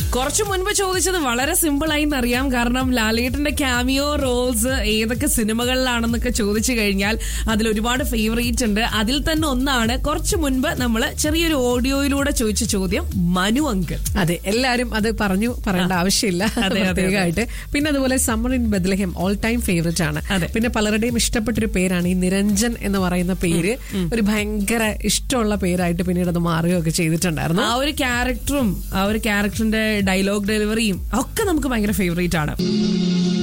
കുറച്ചു മുൻപ് ചോദിച്ചത് വളരെ സിമ്പിൾ ആയി അറിയാം കാരണം ലാലേട്ടന്റെ ക്യാമിയോ റോൾസ് ഏതൊക്കെ സിനിമകളിലാണെന്നൊക്കെ ചോദിച്ചു കഴിഞ്ഞാൽ അതിൽ ഒരുപാട് ഫേവറേറ്റ് ഉണ്ട് അതിൽ തന്നെ ഒന്നാണ് കുറച്ചു മുൻപ് നമ്മൾ ചെറിയൊരു ഓഡിയോയിലൂടെ ചോദിച്ച ചോദ്യം മനു അങ്കിൾ അതെ എല്ലാരും അത് പറഞ്ഞു പറയേണ്ട ആവശ്യമില്ല അതെ, അതെ, പ്രത്യേകമായിട്ട് പിന്നെ അതുപോലെ summer in Bethlehem all time favourite ആണ് അതെ. പിന്നെ പലരുടെയും ഇഷ്ടപ്പെട്ടൊരു പേരാണ് ഈ നിരഞ്ജൻ എന്ന് പറയുന്ന പേര് ഒരു ഭയങ്കര ഇഷ്ടമുള്ള പേരായിട്ട് പിന്നീട് അത് മാറുകയൊക്കെ ചെയ്തിട്ടുണ്ടായിരുന്നു ആ ഒരു ക്യാരക്ടറും ആ ഒരു ക്യാരക്ടറിന്റെ ഡയലോഗ് ഡെലിവറിയും ഒക്കെ നമുക്ക് ഭയങ്കര ഫേവറേറ്റ് ആണ്